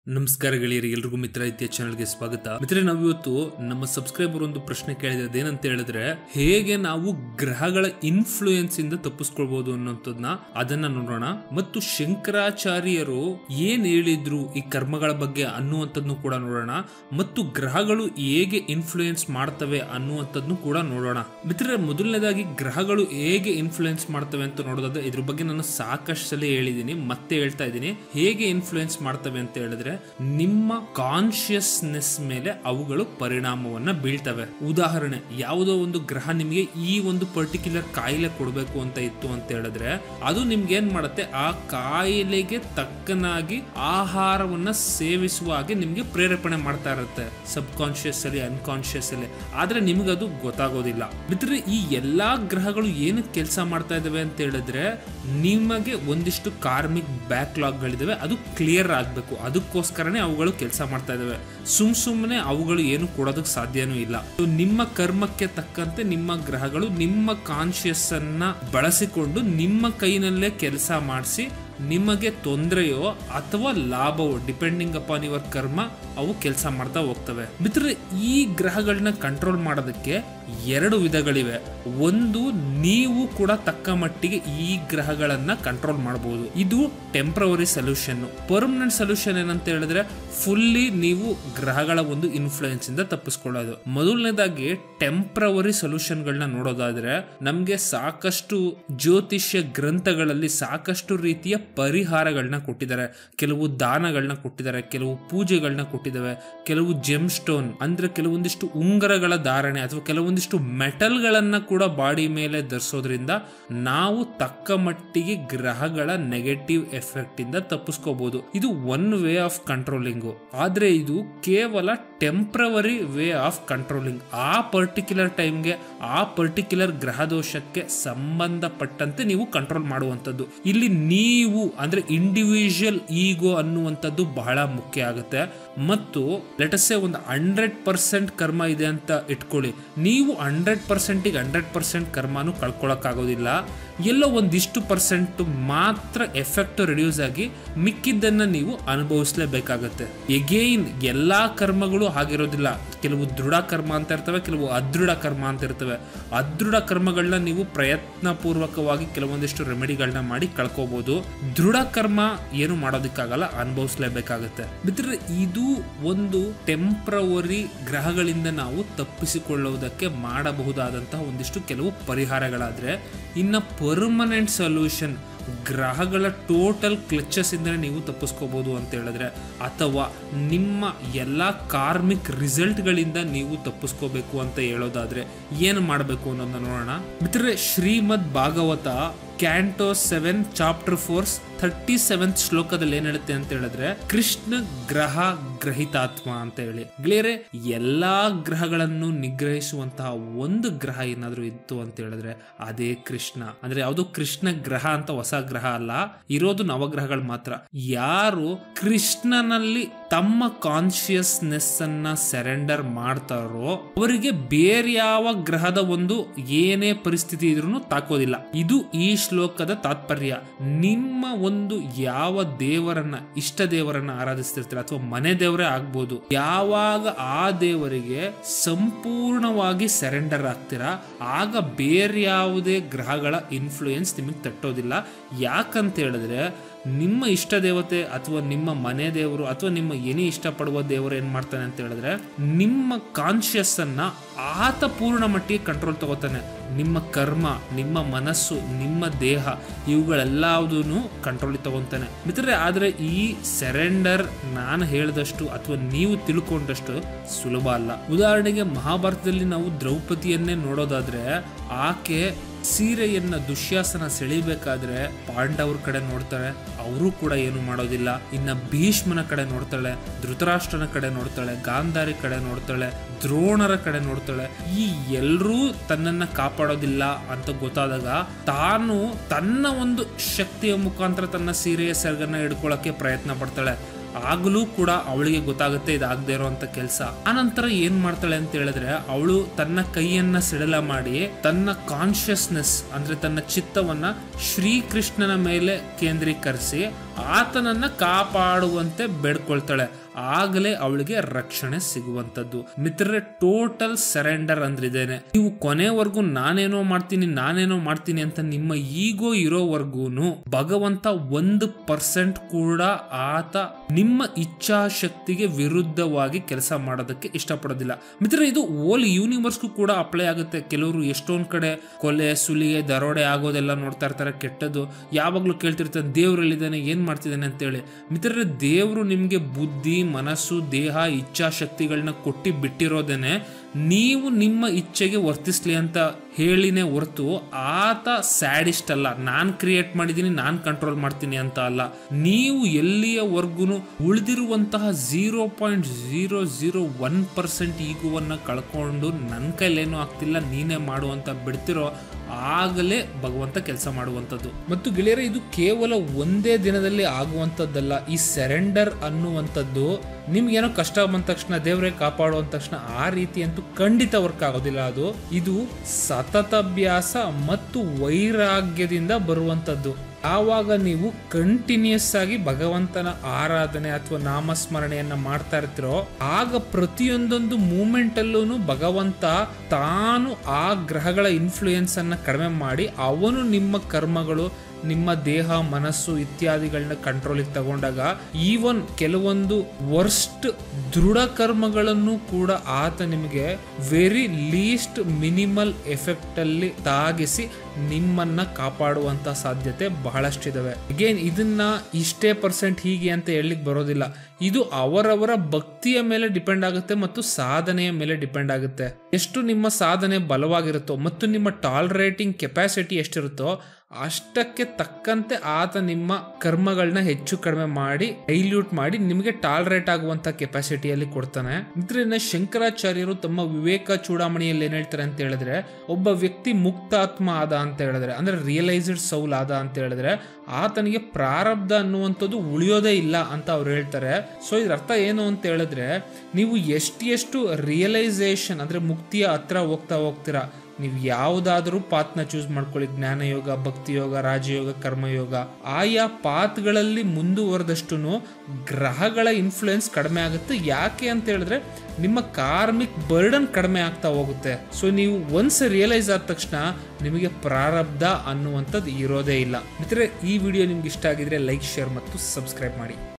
ನಮಸ್ಕಾರ ಗೆಳೆಯರಿ ಎಲ್ರಿಗೂ ಮಿತ್ರ ಇತ್ಯ ಚಾನಲ್ಗೆ ಸ್ವಾಗತ ಮಿತ್ರ ನಾವು ಇವತ್ತು ನಮ್ಮ ಸಬ್ಸ್ಕ್ರೈಬರ್ ಒಂದು ಪ್ರಶ್ನೆ ಕೇಳಿದ್ರೆ ಅದೇನಂತ ಹೇಳಿದ್ರೆ ಹೇಗೆ ನಾವು ಗ್ರಹಗಳ ಇನ್ಫ್ಲೂಯೆನ್ಸ್ ಇಂದ ತಪ್ಪಿಸ್ಕೊಳ್ಬಹುದು ಅನ್ನೋಂಥದ್ನ ಅದನ್ನ ನೋಡೋಣ ಮತ್ತು ಶಂಕರಾಚಾರ್ಯರು ಏನ್ ಹೇಳಿದ್ರು ಈ ಕರ್ಮಗಳ ಬಗ್ಗೆ ಅನ್ನುವಂಥದ್ನು ಕೂಡ ನೋಡೋಣ ಮತ್ತು ಗ್ರಹಗಳು ಹೇಗೆ ಇನ್ಫ್ಲೂಯೆನ್ಸ್ ಮಾಡ್ತವೆ ಅನ್ನುವಂಥದ್ನು ಕೂಡ ನೋಡೋಣ ಮಿತ್ರ ಮೊದಲನೇದಾಗಿ ಗ್ರಹಗಳು ಹೇಗೆ ಇನ್ಫ್ಲೂಯೆನ್ಸ್ ಮಾಡ್ತವೆ ಅಂತ ನೋಡೋದಾದ್ರೆ ಇದ್ರ ಬಗ್ಗೆ ನಾನು ಸಾಕಷ್ಟು ಸಲ ಹೇಳಿದ್ದೀನಿ ಮತ್ತೆ ಹೇಳ್ತಾ ಇದ್ದೀನಿ ಹೇಗೆ ಇನ್ಫ್ಲೂಯೆನ್ಸ್ ಮಾಡ್ತವೆ ಅಂತ ಹೇಳಿದ್ರೆ ನಿಮ್ಮ ಕಾನ್ಶಿಯಸ್ನೆಸ್ ಮೇಲೆ ಅವುಗಳು ಪರಿಣಾಮವನ್ನ ಬೀಳ್ತವೆ ಉದಾಹರಣೆ ಯಾವುದೋ ಒಂದು ಗ್ರಹ ನಿಮಗೆ ಈ ಒಂದು ಪರ್ಟಿಕ್ಯುಲರ್ ಕಾಯಿಲೆ ಕೊಡಬೇಕು ಅಂತ ಇತ್ತು ಅಂತ ಹೇಳಿದ್ರೆ ಅದು ನಿಮ್ಗೆ ಏನ್ ಮಾಡುತ್ತೆ ಆ ಕಾಯಿಲೆಗೆ ತಕ್ಕನಾಗಿ ಆಹಾರವನ್ನ ಸೇವಿಸುವ ಹಾಗೆ ನಿಮ್ಗೆ ಪ್ರೇರೇಪಣೆ ಮಾಡ್ತಾ ಇರುತ್ತೆ ಸಬ್ ಕಾನ್ಶಿಯಸ್ ಅಲ್ಲಿ ಅನ್ಕಾನ್ಶಿಯಸ್ ಅಲ್ಲಿ ಆದ್ರೆ ನಿಮ್ಗದು ಗೊತ್ತಾಗೋದಿಲ್ಲ ಮಿತ್ರ ಈ ಎಲ್ಲಾ ಗ್ರಹಗಳು ಏನು ಕೆಲಸ ಮಾಡ್ತಾ ಇದಾವೆ ಅಂತ ಹೇಳಿದ್ರೆ ನಿಮಗೆ ಒಂದಿಷ್ಟು ಕಾರ್ಮಿಕ್ ಬ್ಯಾಕ್ಲಾಗ್ ಗಳಿದಾವೆ ಅದು ಕ್ಲಿಯರ್ ಆಗ್ಬೇಕು ಅದಕ್ಕೋಸ್ಕರನೇ ಅವುಗಳು ಕೆಲಸ ಮಾಡ್ತಾ ಇದಾವೆ ಸುಮ್ ಸುಮ್ಮನೆ ಅವುಗಳು ಏನು ಕೊಡೋದಕ್ಕೆ ಸಾಧ್ಯನೂ ಇಲ್ಲ So, ನಿಮ್ಮ ಕರ್ಮಕ್ಕೆ ತಕ್ಕಂತೆ ನಿಮ್ಮ ಗ್ರಹಗಳು ನಿಮ್ಮ ಕಾನ್ಶಿಯಸ್ ಅನ್ನ ಬಳಸಿಕೊಂಡು ನಿಮ್ಮ ಕೈನಲ್ಲೇ ಕೆಲಸ ಮಾಡಿಸಿ ನಿಮಗೆ ತೊಂದರೆಯೋ ಅಥವಾ ಲಾಭವೋ ಡಿಪೆಂಡಿಂಗ್ ಅಪಾನ್ ಯುವರ್ ಕರ್ಮ ಅವು ಕೆಲಸ ಮಾಡ್ತಾ ಹೋಗ್ತವೆ ಮಿತ್ರ ಈ ಗ್ರಹಗಳನ್ನ ಕಂಟ್ರೋಲ್ ಮಾಡೋದಕ್ಕೆ ಎರಡು ವಿಧಗಳಿವೆ ಒಂದು ನೀವು ಕೂಡ ತಕ್ಕ ಮಟ್ಟಿಗೆ ಈ ಗ್ರಹಗಳನ್ನ ಕಂಟ್ರೋಲ್ ಮಾಡಬಹುದು ಇದು ಟೆಂಪ್ರವರಿ ಸೊಲ್ಯೂಷನ್ ಪರ್ಮನೆಂಟ್ ಸೊಲ್ಯೂಷನ್ ಏನಂತ ಹೇಳಿದ್ರೆ ಫುಲ್ಲಿ ನೀವು ಗ್ರಹಗಳ ಒಂದು ಇನ್ಫ್ಲೂಯೆನ್ಸ್ ಇಂದ ತಪ್ಪಿಸ್ಕೊಳ್ಳೋದು ಮೊದಲನೇದಾಗಿ ಟೆಂಪ್ರವರಿ ಸೊಲ್ಯೂಷನ್ಗಳನ್ನ ನೋಡೋದಾದ್ರೆ ನಮ್ಗೆ ಸಾಕಷ್ಟು ಜ್ಯೋತಿಷ್ಯ ಗ್ರಂಥಗಳಲ್ಲಿ ಸಾಕಷ್ಟು ರೀತಿಯ ಪರಿಹಾರಗಳನ್ನ ಕೊಟ್ಟಿದ್ದಾರೆ ಕೆಲವು ದಾನಗಳನ್ನ ಕೊಟ್ಟಿದ್ದಾರೆ ಕೆಲವು ಪೂಜೆಗಳನ್ನ ಕೊಟ್ಟಿದ್ದಾವೆ ಕೆಲವು ಜೆಮ್ ಸ್ಟೋನ್ ಅಂದ್ರೆ ಕೆಲವೊಂದಿಷ್ಟು ಉಂಗರಗಳ ಧಾರಣೆ ಅಥವಾ ಕೆಲವೊಂದಿಷ್ಟು ಮೆಟಲ್ಗಳನ್ನ ಕೂಡ ಬಾಡಿ ಮೇಲೆ ಧರಿಸೋದ್ರಿಂದ ನಾವು ತಕ್ಕ ಮಟ್ಟಿಗೆ ಗ್ರಹಗಳ ನೆಗೆಟಿವ್ ಎಫೆಕ್ಟ್ ಇಂದ ತಪ್ಪಿಸ್ಕೋಬಹುದು ಇದು ಒನ್ ವೇ ಆಫ್ ಕಂಟ್ರೋಲಿಂಗು ಆದ್ರೆ ಇದು ಕೇವಲ ಟೆಂಪ್ರವರಿ ವೇ ಆಫ್ ಕಂಟ್ರೋಲಿಂಗ್ ಆ ಪರ್ಟಿಕ್ಯುಲರ್ ಟೈಮ್ಗೆ ಆ ಪರ್ಟಿಕ್ಯುಲರ್ ಗ್ರಹ ದೋಷಕ್ಕೆ ಸಂಬಂಧಪಟ್ಟಂತೆ ನೀವು ಕಂಟ್ರೋಲ್ ಮಾಡುವಂಥದ್ದು ಇಲ್ಲಿ ನೀವು ಅಂದ್ರೆ ಇಂಡಿವಿಜುವಲ್ ಈಗೋ ಅನ್ನುವಂಥದ್ದು ಬಹಳ ಮುಖ್ಯ ಆಗುತ್ತೆ ಮತ್ತು ಲೆಟಸ್ಸೆ ಒಂದು ಹಂಡ್ರೆಡ್ ಪರ್ಸೆಂಟ್ ಕರ್ಮ ಇದೆ ಅಂತ ಇಟ್ಕೊಳ್ಳಿ ನೀವು ಹಂಡ್ರೆಡ್ ಪರ್ಸೆಂಟಿಗೆ ಹಂಡ್ರೆಡ್ ಪರ್ಸೆಂಟ್ ಕರ್ಮನು ಕಳ್ಕೊಳಕ್ಕಾಗೋದಿಲ್ಲ ಎಲ್ಲೋ ಒಂದಿಷ್ಟು ಪರ್ಸೆಂಟ್ ಮಾತ್ರ ಎಫೆಕ್ಟ್ ರಿಡ್ಯೂಸ್ ಆಗಿ ಮಿಕ್ಕಿದ್ದನ್ನ ನೀವು ಅನುಭವಿಸಲೇಬೇಕಾಗತ್ತೆ ಎಗೇನ್ ಎಲ್ಲಾ ಕರ್ಮಗಳು ಹಾಗಿರೋದಿಲ್ಲ ಕೆಲವು ದೃಢ ಕರ್ಮ ಅಂತ ಇರ್ತವೆ ಕೆಲವು ಅದೃಢ ಕರ್ಮ ಅಂತ ಇರ್ತವೆ ಅದೃಢ ಕರ್ಮಗಳನ್ನ ನೀವು ಪ್ರಯತ್ನ ಪೂರ್ವಕವಾಗಿ ಕೆಲವೊಂದಿಷ್ಟು ರೆಮಿಡಿಗಳನ್ನ ಮಾಡಿ ಕಳ್ಕೋಬಹುದು ದೃಢ ಕರ್ಮ ಏನು ಮಾಡೋದಕ್ಕಾಗಲ್ಲ ಅನುಭವಿಸಲೇಬೇಕಾಗತ್ತೆ ಬಿಟ್ಟರೆ ಇದು ಒಂದು ಟೆಂಪ್ರವರಿ ಗ್ರಹಗಳಿಂದ ನಾವು ತಪ್ಪಿಸಿಕೊಳ್ಳುವುದಕ್ಕೆ ಮಾಡಬಹುದಾದಂತಹ ಒಂದಿಷ್ಟು ಕೆಲವು ಪರಿಹಾರಗಳಾದ್ರೆ ಇನ್ನ ಪರ್ಮನೆಂಟ್ ಸೊಲ್ಯೂಷನ್ ಗ್ರಹಗಳ ಟೋಟಲ್ ಕ್ಲಚಸ್ ಇಂದಲೇ ನೀವು ತಪ್ಪಿಸ್ಕೋಬಹುದು ಅಂತ ಹೇಳಿದ್ರೆ ಅಥವಾ ನಿಮ್ಮ ಎಲ್ಲ ಕಾರ್ಮಿಕ್ ರಿಸಲ್ಟ್ಗಳಿಂದ ನೀವು ತಪ್ಪಿಸ್ಕೋಬೇಕು ಅಂತ ಹೇಳೋದಾದ್ರೆ ಏನು ಮಾಡಬೇಕು ಅನ್ನೋದನ್ನ ನೋಡೋಣ ಮಿತ್ರರೆ Srimad Bhagavata canto seven chapter fours thirty seventh ಶ್ಲೋಕದಲ್ಲಿ ಏನ್ ಹೇಳುತ್ತೆ ಅಂತ ಹೇಳಿದ್ರೆ ಕೃಷ್ಣ ಗ್ರಹ ಗ್ರಹಿತಾತ್ಮ ಅಂತ ಹೇಳಿ ಗೆಳೆಯರೆ ಎಲ್ಲಾ ಗ್ರಹಗಳನ್ನು ನಿಗ್ರಹಿಸುವಂತಹ ಒಂದು ಗ್ರಹ ಏನಾದ್ರೂ ಇತ್ತು ಅಂತ ಹೇಳಿದ್ರೆ ಅದೇ ಕೃಷ್ಣ ಅಂದ್ರೆ ಯಾವುದು ಕೃಷ್ಣ ಗ್ರಹ ಅಂತ ಹೊಸ ಗ್ರಹ ಅಲ್ಲ ಇರೋದು ನವಗ್ರಹಗಳು ಮಾತ್ರ ಯಾರು ಕೃಷ್ಣನಲ್ಲಿ ತಮ್ಮ ಕಾನ್ಶಿಯಸ್ನೆಸ್ ಅನ್ನ ಸೆರೆಂಡರ್ ಮಾಡ್ತಾರೋ ಅವರಿಗೆ ಬೇರೆ ಯಾವ ಗ್ರಹದ ಒಂದು ಏನೇ ಪರಿಸ್ಥಿತಿ ಇದ್ರೂ ತಾಕೋದಿಲ್ಲ ಇದು ಈ ಶ್ಲೋಕದ ತಾತ್ಪರ್ಯ ನಿಮ್ಮ ಒಂದು ಯಾವ ದೇವರನ್ನ ಇಷ್ಟ ದೇವರನ್ನ ಆರಾಧಿಸ್ತಿರ್ತೀರ ಅಥವಾ ಮನೆ ದೇವರೇ ಆಗ್ಬೋದು ಯಾವಾಗ ಆ ದೇವರಿಗೆ ಸಂಪೂರ್ಣವಾಗಿ ಸೆರೆಂಡರ್ ಆಗ್ತೀರಾ ಆಗ ಬೇರೆ ಯಾವುದೇ ಗ್ರಹಗಳ ಇನ್ಫ್ಲೂಯೆನ್ಸ್ ನಿಮಗೆ ತಟ್ಟೋದಿಲ್ಲ ಯಾಕಂತ ಹೇಳಿದ್ರೆ ನಿಮ್ಮ ಇಷ್ಟ ದೇವತೆ ಅಥವಾ ನಿಮ್ಮ ಮನೆ ದೇವರು ಅಥವಾ ನಿಮ್ಮ ಏನೇ ಇಷ್ಟಪಡುವ ದೇವರು ಏನ್ ಮಾಡ್ತಾನೆ ಅಂತ ಹೇಳಿದ್ರೆ ನಿಮ್ಮ ಕಾನ್ಶಿಯಸ್ ಅನ್ನ ಆತ ಪೂರ್ಣ ಮಟ್ಟಿಗೆ ಕಂಟ್ರೋಲ್ ತಗೋತಾನೆ ನಿಮ್ಮ ಕರ್ಮ ನಿಮ್ಮ ಮನಸ್ಸು ನಿಮ್ಮ ದೇಹ ಇವುಗಳೆಲ್ಲದೂ ಕಂಟ್ರೋಲ್ ತಗೊಂತಾನೆ ಮಿತ್ರರೆ ಆದ್ರೆ ಈ ಸೆರೆಂಡರ್ ನಾನು ಹೇಳಿದಷ್ಟು ಅಥವಾ ನೀವು ತಿಳ್ಕೊಂಡಷ್ಟು ಸುಲಭ ಅಲ್ಲ ಉದಾಹರಣೆಗೆ ಮಹಾಭಾರತದಲ್ಲಿ ನಾವು ದ್ರೌಪದಿಯನ್ನೇ ನೋಡೋದಾದ್ರೆ ಆಕೆ ಸೀರೆಯನ್ನ ದುಶ್ಯಾಸನ ಸೆಳಿಬೇಕಾದ್ರೆ ಪಾಂಡವ್ರ ಕಡೆ ನೋಡ್ತಾಳೆ ಅವರು ಕೂಡ ಏನು ಮಾಡೋದಿಲ್ಲ ಇನ್ನ ಭೀಷ್ಮನ ಕಡೆ ನೋಡ್ತಾಳೆ ಧೃತರಾಷ್ಟ್ರನ ಕಡೆ ನೋಡ್ತಾಳೆ ಗಾಂಧಾರಿ ಕಡೆ ನೋಡ್ತಾಳೆ ದ್ರೋಣರ ಕಡೆ ನೋಡ್ತಾಳೆ ಈ ಎಲ್ರೂ ತನ್ನನ್ನ ಕಾಪಾಡೋದಿಲ್ಲ ಅಂತ ಗೊತ್ತಾದಾಗ ತಾನು ತನ್ನ ಒಂದು ಶಕ್ತಿಯ ಮುಖಾಂತರ ತನ್ನ ಸೀರೆಯ ಸೆರಗನ್ನ ಹಿಡ್ಕೊಳ್ಳೋಕೆ ಪ್ರಯತ್ನ ಪಡ್ತಾಳೆ ಆಗಲೂ ಕೂಡ ಅವಳಿಗೆ ಗೊತ್ತಾಗುತ್ತೆ ಇದಾಗದೇ ಇರೋಂಥ ಕೆಲಸ ಆನಂತರ ಏನ್ ಮಾಡ್ತಾಳೆ ಅಂತ ಹೇಳಿದ್ರೆ ಅವಳು ತನ್ನ ಕೈಯನ್ನ ಸೆಡಲ ಮಾಡಿ ತನ್ನ ಕಾನ್ಶಿಯಸ್ನೆಸ್ ಅಂದ್ರೆ ತನ್ನ ಚಿತ್ತವನ್ನ ಶ್ರೀಕೃಷ್ಣನ ಮೇಲೆ ಕೇಂದ್ರೀಕರಿಸಿ ಆತನನ್ನ ಕಾಪಾಡುವಂತೆ ಬೇಡ್ಕೊಳ್ತಾಳೆ ಆಗಲೇ ಅವಳಿಗೆ ರಕ್ಷಣೆ ಸಿಗುವಂತದ್ದು ಮಿತ್ರರೆ ಟೋಟಲ್ ಸರೆಂಡರ್ ಅಂದ್ರಿದ್ದೇನೆ ನೀವು ಕೊನೆವರೆಗೂ ನಾನೇನೋ ಮಾಡ್ತೀನಿ ನಾನೇನೋ ಮಾಡ್ತೀನಿ ಅಂತ ನಿಮ್ಮ ಈಗೋ ಇರೋವರೆಗೂನು ಭಗವಂತ ಒಂದು ಪರ್ಸೆಂಟ್ ಕೂಡ ಆತ ನಿಮ್ಮ ಇಚ್ಛಾಶಕ್ತಿಗೆ ವಿರುದ್ಧವಾಗಿ ಕೆಲಸ ಮಾಡೋದಕ್ಕೆ ಇಷ್ಟಪಡೋದಿಲ್ಲ ಮಿತ್ರ ಇದು ಓಲ್ ಯೂನಿವರ್ಸ್ಗೂ ಕೂಡ ಅಪ್ಲೈ ಆಗುತ್ತೆ ಕೆಲವರು ಎಷ್ಟೊಂದ್ ಕಡೆ ಕೊಲೆ ಸುಲಿಗೆ ದರೋಡೆ ಆಗೋದೆಲ್ಲ ನೋಡ್ತಾ ಇರ್ತಾರೆ ಕೆಟ್ಟದ್ದು ಯಾವಾಗ್ಲೂ ಕೇಳ್ತಿರ್ತಾರೆ ದೇವ್ರಲ್ಲಿದ್ದಾನೆ ಏನ್ ಮಾಡ್ತಿದ್ದಾನೆ ಅಂತೇಳಿ ಮಿತ್ರರೇ ದೇವರು ನಿಮ್ಗೆ ಬುದ್ಧಿ ಮನಸ್ಸು ದೇಹ ಇಚ್ಛಾಶಕ್ತಿಗಳನ್ನ ಕೊಟ್ಟಿ ಬಿಟ್ಟಿರೋದೇನೆ ನೀವು ನಿಮ್ಮ ಇಚ್ಛೆಗೆ ವರ್ತಿಸ್ಲಿ ಅಂತ ಹೇಳಿನೇ ಹೊರತು ಆತ ಸ್ಯಾಡಿಸ್ಟ್ ಅಲ್ಲ ನಾನ್ ಕ್ರಿಯೇಟ್ ಮಾಡಿದ್ದೀನಿ ನಾನ್ ಕಂಟ್ರೋಲ್ ಮಾಡ್ತೀನಿ ಅಂತ ಅಲ್ಲ ನೀವು ಎಲ್ಲಿಯವರೆಗೂ ಉಳಿದಿರುವಂತಹ zero point zero zero one percent ಈಗುವನ್ನ ಕಳ್ಕೊಂಡು ನನ್ನ ಕೈಲೇನೂ ಆಗ್ತಿಲ್ಲ ನೀನೇ ಮಾಡು ಅಂತ ಬಿಡ್ತಿರೋ ಆಗಲೇ ಭಗವಂತ ಕೆಲಸ ಮಾಡುವಂಥದ್ದು ಮತ್ತು ಗೆಳೆಯರೆ ಇದು ಕೇವಲ ಒಂದೇ ದಿನದಲ್ಲಿ ಆಗುವಂಥದ್ದಲ್ಲ ಈ ಸೆರೆಂಡರ್ ಅನ್ನುವಂಥದ್ದು ನಿಮ್ಗೇನೋ ಕಷ್ಟ ಬಂದ ತಕ್ಷಣ ದೇವರೇ ಕಾಪಾಡು ಅಂದ ತಕ್ಷಣ ಆ ರೀತಿ ಅಂತೂ ಖಂಡಿತ ವರ್ಕ್ ಆಗೋದಿಲ್ಲ ಅದು ಇದು ಸತತಾಭ್ಯಾಸ ಮತ್ತು ವೈರಾಗ್ಯದಿಂದ ಬರುವಂಥದ್ದು ಆವಾಗ ನೀವು ಕಂಟಿನ್ಯೂಸ್ ಆಗಿ ಭಗವಂತನ ಆರಾಧನೆ ಅಥವಾ ನಾಮಸ್ಮರಣೆಯನ್ನ ಮಾಡ್ತಾ ಇರ್ತಿರೋ ಆಗ ಪ್ರತಿಯೊಂದೊಂದು ಮೂಮೆಂಟ್ ಅಲ್ಲೂ ಭಗವಂತ ತಾನು ಆ ಗ್ರಹಗಳ ಇನ್ಫ್ಲೂಯೆನ್ಸ್ ಅನ್ನ ಕಡಿಮೆ ಮಾಡಿ ಅವನು ನಿಮ್ಮ ಕರ್ಮಗಳು ನಿಮ್ಮ ದೇಹ ಮನಸ್ಸು ಇತ್ಯಾದಿಗಳನ್ನ ಕಂಟ್ರೋಲಿಗೆ ತಗೊಂಡಾಗ ಈವನ್ ಕೆಲವೊಂದು ವರ್ಸ್ಟ್ ದೃಢ ಕರ್ಮಗಳನ್ನು ಕೂಡ ಆತ ನಿಮಗೆ ವೆರಿ ಲೀಸ್ಟ್ ಮಿನಿಮಲ್ ಎಫೆಕ್ಟ್ ಅಲ್ಲಿ ತಾಗಿಸಿ ನಿಮ್ಮನ್ನ ಕಾಪಾಡುವಂತ ಸಾಧ್ಯತೆ ಬಹಳಷ್ಟಿದಾವೆ ಅಗೇನ್ ಇದನ್ನ ಇಷ್ಟೇ ಪರ್ಸೆಂಟ್ ಹೀಗೆ ಅಂತ ಹೇಳಲಿಕ್ಕೆ ಬರೋದಿಲ್ಲ ಇದು ಅವರವರ ಭಕ್ತಿಯ ಮೇಲೆ ಡಿಪೆಂಡ್ ಆಗುತ್ತೆ ಮತ್ತು ಸಾಧನೆಯ ಮೇಲೆ ಡಿಪೆಂಡ್ ಆಗುತ್ತೆ ಎಷ್ಟು ನಿಮ್ಮ ಸಾಧನೆ ಬಲವಾಗಿರುತ್ತೋ ಮತ್ತು ನಿಮ್ಮ ಟಾಲರೇಟಿಂಗ್ ಕೆಪಾಸಿಟಿ ಎಷ್ಟಿರುತ್ತೋ ಅಷ್ಟಕ್ಕೆ ತಕ್ಕಂತೆ ಆತ ನಿಮ್ಮ ಕರ್ಮಗಳನ್ನ ಹೆಚ್ಚು ಕಡಿಮೆ ಮಾಡಿ ಡೈಲ್ಯೂಟ್ ಮಾಡಿ ನಿಮಗೆ ಟಾಲರೇಟ್ ಆಗುವಂತ ಕೆಪಾಸಿಟಿಯಲ್ಲಿ ಕೊಡ್ತಾನೆ ಇದ್ರಿಂದ ಶಂಕರಾಚಾರ್ಯರು ತಮ್ಮ ವಿವೇಕ ಚೂಡಾಮಣಿಯಲ್ಲಿ ಏನ್ ಹೇಳ್ತಾರೆ ಅಂತ ಹೇಳಿದ್ರೆ ಒಬ್ಬ ವ್ಯಕ್ತಿ ಮುಕ್ತಾತ್ಮ ಆದ ಅಂತ ಹೇಳಿದ್ರೆ ಅಂದ್ರೆ ರಿಯಲೈಸ್ಡ್ ಸೌಲ್ ಆದ ಅಂತ ಹೇಳಿದ್ರೆ ಆತನಿಗೆ ಪ್ರಾರಬ್ಧ ಅನ್ನುವಂಥದ್ದು ಉಳಿಯೋದೇ ಇಲ್ಲ ಅಂತ ಅವ್ರು ಹೇಳ್ತಾರೆ ಸೊ ಇದ್ರ ಅರ್ಥ ಏನು ಅಂತ ಹೇಳಿದ್ರೆ ನೀವು ಎಷ್ಟು ಎಷ್ಟು ರಿಯಲೈಸೇಷನ್ ಅಂದ್ರೆ ಮುಕ್ತಿಯ ಹತ್ರ ಹೋಗ್ತಾ ಹೋಗ್ತೀರಾ ನೀವು ಯಾವುದಾದ್ರೂ ಪಾತ್ನ ಚೂಸ್ ಮಾಡ್ಕೊಳ್ಳಿ ಜ್ಞಾನಯೋಗ ಭಕ್ತಿ ಯೋಗ ರಾಜಯೋಗ ಕರ್ಮಯೋಗ ಆಯಾ ಪಾತ್ಗಳಲ್ಲಿ ಮುಂದುವರೆದಷ್ಟು ಗ್ರಹಗಳ ಇನ್ಫ್ಲುಯೆನ್ಸ್ ಕಡಿಮೆ ಆಗುತ್ತೆ ಯಾಕೆ ಅಂತ ಹೇಳಿದ್ರೆ ನಿಮ್ಮ ಕಾರ್ಮಿಕ್ ಬರ್ಡನ್ ಕಡಿಮೆ ಆಗ್ತಾ ಹೋಗುತ್ತೆ ಸೊ ನೀವು ಒನ್ಸ್ ರಿಯಲೈಸ್ ಆದ ತಕ್ಷಣ ನಿಮಗೆ ಪ್ರಾರಬ್ಧ ಅನ್ನುವಂಥದ್ದು ಇರೋದೇ ಇಲ್ಲ ಮಿತ್ರರೆ ಈ ವಿಡಿಯೋ ನಿಮ್ಗೆ ಇಷ್ಟ ಆಗಿದ್ರೆ ಲೈಕ್ ಶೇರ್ ಮತ್ತು ಸಬ್ಸ್ಕ್ರೈಬ್ ಮಾಡಿ